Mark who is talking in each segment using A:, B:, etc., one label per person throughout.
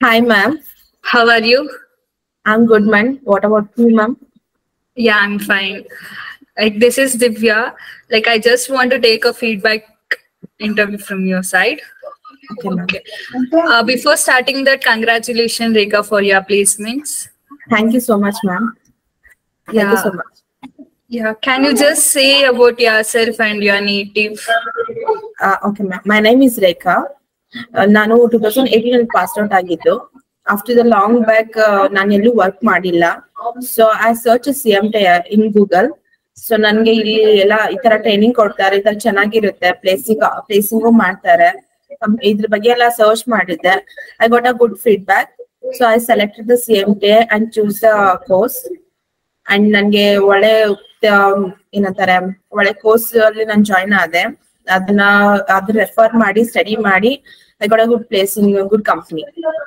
A: Hi, ma'am.
B: How are you?
A: I'm good, ma'am. What about you, ma'am?
B: Yeah, I'm fine. Like this is Divya. Like I just want to take a feedback interview from your side.
A: Okay, ma'am.
B: Okay. Uh, before starting that, congratulations, Rekha, for your placements.
A: Thank you so much, ma'am. Thank you
B: Yeah.
A: so much.
B: Yeah. Can you just say about yourself and your native?
A: Uh, okay, ma'am. My name is Rekha. Uh, ನಾನು two thousand eighteen ಅಲ್ಲಿ pass out ಆಗಿದ್ದು after the long back ನಾನು ಎಲ್ಲೂ work ಮಾಡಿಲ್ಲ so I search C M T in Google so ನನ್ಗೆ ಇಲ್ಲಿ ಎಲ್ಲ ಈ ತರ ಟ್ರೈನಿಂಗ್ ಕೊಡ್ತಾರೆ ಈ ತರ ಚೆನ್ನಾಗಿರುತ್ತೆ ಪ್ಲೇಸಿಂಗ್ ಪ್ಲೇಸಿಂಗು ಮಾಡ್ತಾರೆ Um, ಇದ್ರ ಬಗ್ಗೆ ಎಲ್ಲ ಸರ್ಚ್ ಮಾಡಿದ್ದೆ I got a good feedback so I selected the C M T and choose the course and ನನ್ಗೆ ಒಳ್ಳೆ ಆ, ಏನಂತಾರೆ ಒಳ್ಳೆ ಕೋರ್ಸ್ ಅಲ್ಲಿ ನಾನು ಜಾಯ್ನ್ ಆದೆ ಅದನ್ನ ಅದ್ರ ರೆಫರ್ ಮಾಡಿ ಸ್ಟಡಿ ಮಾಡಿ I got a good place in good company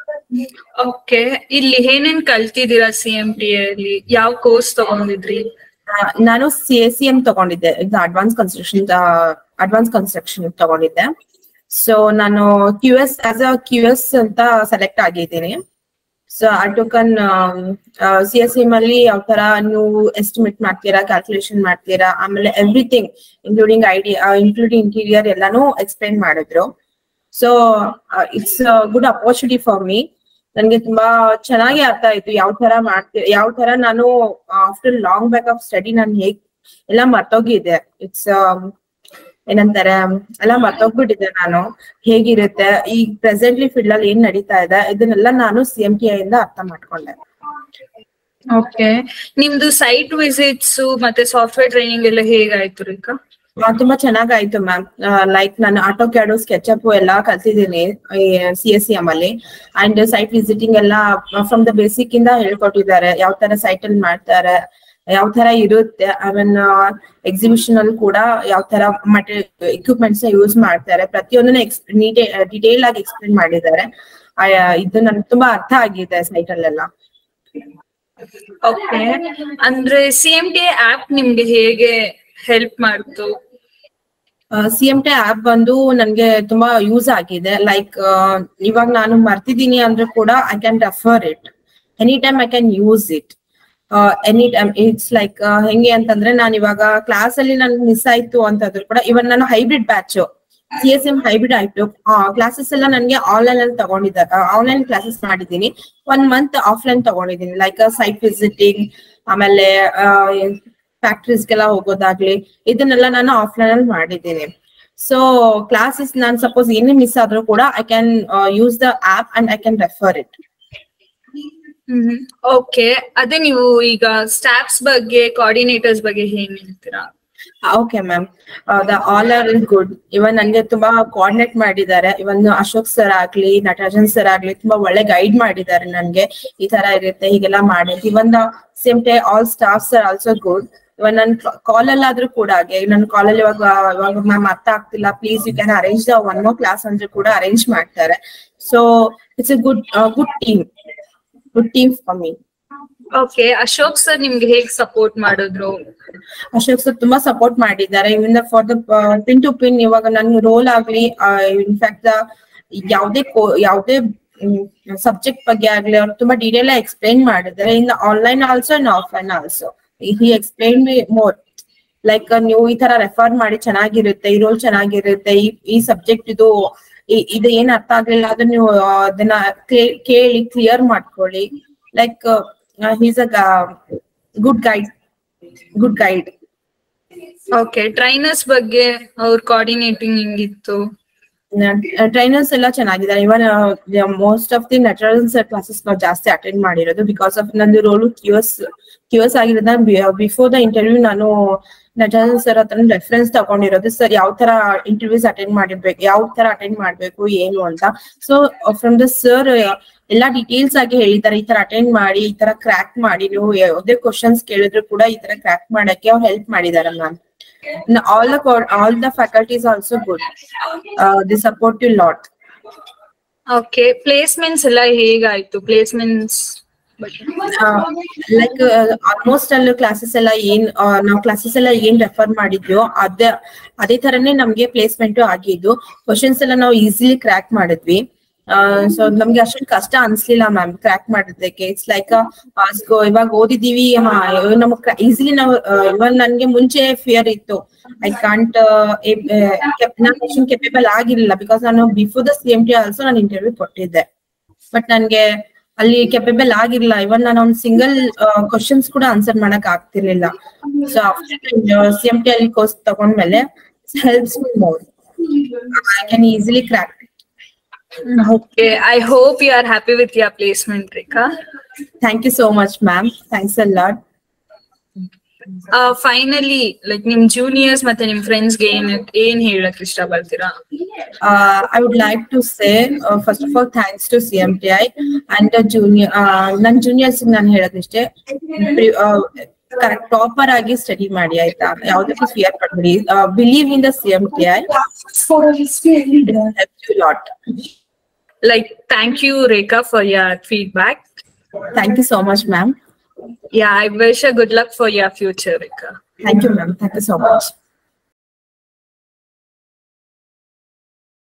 B: okay ಇಲ್ಲಿ ಏನೇನ್ ಕಲ್ತಿದ್ದೀರಾ ಸಿ ಎಂ ಟಿ ಅಲ್ಲಿ ಯಾವ ಕೋರ್ಸ್ ತಗೊಂಡಿದ್ರಿ
A: ನಾನು ಸಿ ಎಸ್ ಸಿ ಎಂ ತಗೊಂಡಿದ್ದೆ ಇದು ಅಡ್ವಾನ್ಸ್ ಕನ್ಸ್ಟ್ರಕ್ಷನ್ ಅಡ್ವಾನ್ಸ್ ಕನ್ಸ್ಟ್ರಕ್ಷನ್ ತಗೊಂಡಿದ್ದೆ ಸೊ ನಾನು Q S as a Q S ಅಂತ ಸೆಲೆಕ್ಟ್ ಆಗಿದ್ದೀನಿ so I token C S M ಅಲ್ಲಿ ಯಾವ ತರ ನೀವು ಎಸ್ಟಿಮೇಟ್ ಮಾಡ್ತೀರಾ ಕ್ಯಾಲ್ಕುಲೇಷನ್ ಮಾಡ್ತೀರಾ ಆಮೇಲೆ everything including idea including interior ಎಲ್ಲಾನು ಎಕ್ಸ್ಪ್ಲೈನ್ ಮಾಡಿದ್ರು so it's good opportunity for me ನನ್ಗೆ ತುಂಬಾ ಚೆನ್ನಾಗಿ ಅರ್ಥ ಆಯ್ತು ಯಾವ ತರ ಮಾಡ್ತೀವಿ ಯಾವ ತರ ನಾನು after long back of study ನಾನು ಹೇಗ್ ಎಲ್ಲ ಮರ್ತೋಗಿದ್ದೆ ಇಟ್ಸ್ ಏನಂತಾರೆ ಎಲ್ಲ ಮರ್ತೋಗ್ಬಿಟ್ಟಿದ್ದೆ ನಾನು ಹೇಗಿರುತ್ತೆ ಈಗ ಪ್ರೆಸೆಂಟ್ಲಿ ಫೀಲ್ಡ್ ಅಲ್ಲಿ ಏನ್ ನಡೀತಾ ಇದೆ ಇದನ್ನೆಲ್ಲ ನಾನು ಸಿ ಎಂ ಟಿ ಇಂದ ಅರ್ಥ ಮಾಡ್ಕೊಂಡೆ
B: ಓಕೆ ನಿಮ್ದು ಸೈಟ್ ವಿಸಿಟ್ಸ್ ಮತ್ತೆ ಸಾಫ್ಟ್ವೇರ್ ಟ್ರೈನಿಂಗ್ ಎಲ್ಲ ಹೇಗಾಯ್ತು ರೇಖಾ
A: ಆ, ತುಂಬಾ ಚೆನ್ನಾಗಾಯ್ತು ಮ್ಯಾಮ್ ಲೈಕ್ ನಾನು ಆಟೋ ಕ್ಯಾಡು ಸ್ಕೆಚಪ್ ಎಲ್ಲ ಕಲ್ತಿದ್ದೀನಿ ಸಿ ಎಸ್ ಸಿ ಎಂ ಅಲ್ಲಿ ಅಂಡ್ ಸೈಟ್ ವಿಸಿಟಿಂಗ್ ಎಲ್ಲ ಫ್ರಮ್ ದ ಬೇಸಿಕ್ ಇಂದ ಹೇಳ್ಕೊಟ್ಟಿದ್ದಾರೆ ಯಾವ ತರ ಸೈಟ್ ಅಲ್ಲಿ ಮಾಡ್ತಾರೆ ಯಾವ ತರ ಇರುತ್ತೆ ಐ ಮೀನ್ ಎಕ್ಸಿಬಿಷನ್ ಅಲ್ಲಿ ಕೂಡ ಯಾವ ತರ ಮಟೀರಿಯಲ್ ಎಕ್ವಿಪ್ಮೆಂಟ್ಸ್ ಯೂಸ್ ಮಾಡ್ತಾರೆ ಪ್ರತಿಯೊಂದನ್ನ ಡಿಟೇಲ್ ಆಗಿ ಎಕ್ಸ್ಪ್ಲೇನ್ ಮಾಡಿದ್ದಾರೆ ಆ, ಇದು ನನ್ಗೆ ತುಂಬಾ ಅರ್ಥ ಆಗಿದೆ ಸೈಟ್ ಅಲ್ಲೆಲ್ಲ
B: ಓಕೆ ಅಂದ್ರೆ ಸಿ ಎಂ ಟಿ ಆಪ್ ನಿಮ್ಗೆ ಹೇಗೆ ಹೆಲ್ಪ್ ಮಾಡ್ತು
A: ಸಿ ಎಂ ಟಿ ಆಪ್ ಬಂದು ನನ್ಗೆ ತುಂಬಾ ಯೂಸ್ ಆಗಿದೆ ಲೈಕ್ ಇವಾಗ ನಾನು ಮರ್ತಿದ್ದೀನಿ ಅಂದ್ರೆ ಕೂಡ I can refer it any time I can use it any time it's like ಹೆಂಗೆ ಅಂತಂದ್ರೆ ನಾನು ಇವಾಗ ಕ್ಲಾಸ್ ಅಲ್ಲಿ ನನ್ಗೆ ಮಿಸ್ ಆಯ್ತು ಅಂತಂದ್ರು ಕೂಡ ಇವನ್ ನಾನು hybrid batch C S M hybrid ಆಯ್ತು ಕ್ಲಾಸಸ್ ಎಲ್ಲ ನನ್ಗೆ ಆನ್ಲೈನ್ ಅಲ್ಲಿ ತಗೊಂಡಿದ್ದಾರೆ ಆನ್ಲೈನ್ ಕ್ಲಾಸಸ್ ಮಾಡಿದ್ದೀನಿ ಒನ್ ಮಂತ್ ಆಫ್ಲೈನ್ ತಗೊಂಡಿದ್ದೀನಿ ಲೈಕ್ ಸೈಟ್ ವಿಸಿಟಿಂಗ್ ಆಮೇಲೆ ಫ್ಯಾಕ್ಟ್ರೀಸ್ಗೆಲ್ಲ ಹೋಗೋದಾಗ್ಲಿ ಇದನ್ನೆಲ್ಲ ನಾನು ಆಫ್ಲೈನ್ ಅಲ್ಲಿ ಮಾಡಿದ್ದೀನಿ ಸೊ ಕ್ಲಾಸಸ್ ನಾನು ಸಪೋಸ್ ಏನೇ ಮಿಸ್ ಆದ್ರೂ ಕೂಡ I can use the app and I can refer it
B: okay ಅದೇ ನೀವು ಈಗ ಸ್ಟಾಫ್ಸ್ ಬಗ್ಗೆ ಕೋಆರ್ಡಿನೇಟರ್ಸ್ ಬಗ್ಗೆ ಏನ್ ಹೇಳ್ತೀರಾ
A: okay ma'am the all are in good ಇವನ್ ನನ್ಗೆ ತುಂಬಾ ಕೋಆರ್ಡಿನೇಟ್ ಮಾಡಿದ್ದಾರೆ ಇವನ್ ಅಶೋಕ್ ಸರ್ ಆಗ್ಲಿ ನಟರಾಜನ್ ಸರ್ ಆಗ್ಲಿ ತುಂಬಾ ಒಳ್ಳೆ ಗೈಡ್ ಮಾಡಿದ್ದಾರೆ ನನ್ಗೆ ಈ ತರ ಇರುತ್ತೆ ಹೀಗೆಲ್ಲ ಮಾಡಿ even same time all staffs are also good even ನನ್ ಕಾಲ್ ಅಲ್ಲಾದ್ರೂ ಕೂಡ ಹಾಗೆ ನನ್ ಕಾಲ್ ಅಲ್ಲಿ ಇವಾಗ ಇವಾಗ ಮ್ಯಾಮ್ ಅರ್ಥ ಆಗ್ತಿಲ್ಲ please you can arrange the one more class ಅಂದ್ರೆ ಕೂಡ ಅರೇಂಜ್ ಮಾಡ್ತಾರೆ so it's a good good team good team for me
B: okay Ashok sir ನಿಮ್ಗೆ ಹೇಗ್ ಸಪೋರ್ಟ್ ಮಾಡಿದ್ರು
A: ಅಶೋಕ್ ಸರ್ ತುಂಬಾ ಸಪೋರ್ಟ್ ಮಾಡಿದ್ದಾರೆ even for the pin to pin ಇವಾಗ ನನ್ ರೋಲ್ ಆಗ್ಲಿ ಇನ್ಫ್ಯಾಕ್ಟ್ ಯಾವ್ದೇ ಕೋ- ಯಾವ್ದೇ ಸಬ್ಜೆಕ್ಟ್ ಬಗ್ಗೆ ಆಗ್ಲಿ ಅವ್ರು ತುಂಬಾ ಡೀಟೇಲ್ ಆಗಿ ಎಕ್ಸ್ಪ್ಲೈನ್ ಮಾಡಿದ್ದಾರೆ in online also and offline also he explain me more like ನೀವು ಈ ತರ ರೆಫರ್ ಮಾಡಿ ಚೆನ್ನಾಗಿರುತ್ತೆ ಈ ರೋಲ್ ಚೆನ್ನಾಗಿರುತ್ತೆ ಈ ಈ ಸಬ್ಜೆಕ್ಟ್ ಇದು ಇ- ಇದು ಏನ್ ಅರ್ಥ ಆಗ್ಲಿಲ್ಲ ಅದನ್ನ ನೀವು ಆ, ಅದನ್ನ ಕ್ಲೇ- ಕೇಳಿ ಕ್ಲಿಯರ್ ಮಾಡ್ಕೊಳ್ಳಿ like he's a good guide good guide
B: okay trainers ಬಗ್ಗೆ ಅವ್ರ ಕೋಆರ್ಡಿನೇಟಿಂಗ್ ಹೆಂಗಿತ್ತು
A: ಟ್ರೈನರ್ಸ್ ಎಲ್ಲ ಚೆನ್ನಾಗಿದ್ದಾರೆ ಇವನ್ ಮೋಸ್ಟ್ ಆಫ್ ದಿ ನಟರಲ್ಸ್ ಕ್ಲಾಸಸ್ ನಾವು ಜಾಸ್ತಿ ಅಟೆಂಡ್ ಮಾಡಿರೋದು ಬಿಕಾಸ್ ಆಫ್ ನಂದು ರೋಲು ಕ್ಯೂಎಸ್ ಕ್ಯೂಎಸ್ ಆಗಿರೋದ ಬಿಫೋರ್ ದ ಇಂಟರ್ವ್ಯೂ ನಾನು ನಟರಾಜನ್ ಸರ್ ಹತ್ರ ರೆಫರೆನ್ಸ್ ತಗೊಂಡಿರೋದು ಸರ್ ಯಾವ ತರ ಇಂಟರ್ವ್ಯೂಸ್ ಅಟೆಂಡ್ ಮಾಡಿರ್ಬೇಕು ಯಾವ ತರ ಅಟೆಂಡ್ ಮಾಡ್ಬೇಕು ಏನು ಅಂತ ಸೊ ಫ್ರಮ್ ದ ಸರ್ ಎಲ್ಲಾ ಡೀಟೇಲ್ಸ್ ಆಗಿ ಹೇಳಿದ್ದಾರೆ ಈ ತರ ಅಟೆಂಡ್ ಮಾಡಿ ಈ ತರ ಕ್ರ್ಯಾಕ್ ಮಾಡಿ ನೀವು ಯಾವುದೇ ಕ್ವಶನ್ಸ್ ಕೇಳಿದ್ರು ಕೂಡ ಈ ತರ ಕ್ರ್ಯಾಕ್ ಮಾಡಕ್ಕೆ ಅವ್ರು ಹೆಲ್ಪ್ ಮಾಡಿದ್ದಾರೆ ma'am all the all the faculties also good the support you lot
B: okay placements ಎಲ್ಲ ಹೇಗಾಯ್ತು ಪ್ಲೇಸ್ಮೆಂಟ್ಸ್
A: ಲೈಕ್ ಆಲ್ಮೋಸ್ಟ್ ಅಲ್ಲಿ ಕ್ಲಾಸಸ್ ಎಲ್ಲ ಏನ್ ಆ, ನಾವ್ ಕ್ಲಾಸಸ್ ಎಲ್ಲ ಏನ್ ರೆಫರ್ ಮಾಡಿದ್ಯೋ ಅದೇ ಅದೇ ತರನೇ ನಮ್ಗೆ ಪ್ಲೇಸ್ಮೆಂಟ್ ಆಗಿದ್ದು ಕ್ವಶನ್ಸ್ ಎಲ್ಲ ನಾವು ಈಸಿಲಿ ಕ್ರ್ಯಾಕ್ ಮಾಡಿದ್ವಿ ಸೊ ನಮ್ಗೆ ಅಷ್ಟೊಂದು ಕಷ್ಟ ಅನ್ಸ್ಲಿಲ್ಲ ಮ್ಯಾಮ್ ಕ್ರ್ಯಾಕ್ ಮಾಡೋದಕ್ಕೆ ಇಟ್ಸ್ ಲೈಕ್ ಇವಾಗ ಓದಿದೀವಿ ಹಾ ನಮಗ್ ಈಸಿಲಿ ನಾವು ಇವನ್ ನನ್ಗೆ ಮುಂಚೆ ಫಿಯರ್ ಇತ್ತು ಐ ಕಾಂಟ್ ನಾನು ಕೆಪೇಬಲ್ ಆಗಿರ್ಲಿಲ್ಲ ಬಿಕಾಸ್ ನಾನು before the C M T also ನಾನು ಇಂಟರ್ವ್ಯೂ ಕೊಟ್ಟಿದ್ದೆ ಬಟ್ ನನ್ಗೆ ಅಲ್ಲಿ ಕೆಪೇಬಲ್ ಆಗಿರ್ಲಿಲ್ಲ ಇವನ್ ನಾನು ಒಂದು ಸಿಂಗಲ್ ಕ್ವಶನ್ಸ್ ಕೂಡ ಆನ್ಸರ್ ಮಾಡಕ್ ಆಗ್ತಿರ್ಲಿಲ್ಲ so after C M T ಅಲ್ಲಿ ಕೋರ್ಸ್ ತಗೊಂಡ್ಮೇಲೆ helps me more I can easily crack
B: Okay, I hope you are happy with your placement, Rekha.
A: Thank you so much ma'am thanks a lot
B: Uh, finally, like ನಿಮ್ juniors ಮತ್ತೆ ನಿಮ್ friends ಗೆ ಏನ್ ಏನ್ ಹೇಳಕ್ ಇಷ್ಟ ಪಡ್ತೀರಾ
A: uh, I would like to say, uh, first of all, thanks to CMTI and the junior, uh, ನನ್ ಜೂನಿಯರ್ಸ್ ನಾನು ಹೇಳೋದಿಷ್ಟೇ ಕರೆಕ್ಟ್ ಪ್ರಾಪರ್ ಆಗಿ ಸ್ಟಡಿ ಮಾಡಿ ಆಯ್ತಾ ಯಾವ್ದಕ್ಕೂ ಫಿಯರ್ ಪಡ್ಬೇಡಿ believe in the C M T a lot
B: Like, thank you, Rekha, for your feedback.
A: Thank you so much ma'am
B: Yeah, I wish you good luck for your future, Rekha.
A: Thank you ma'am thank you so much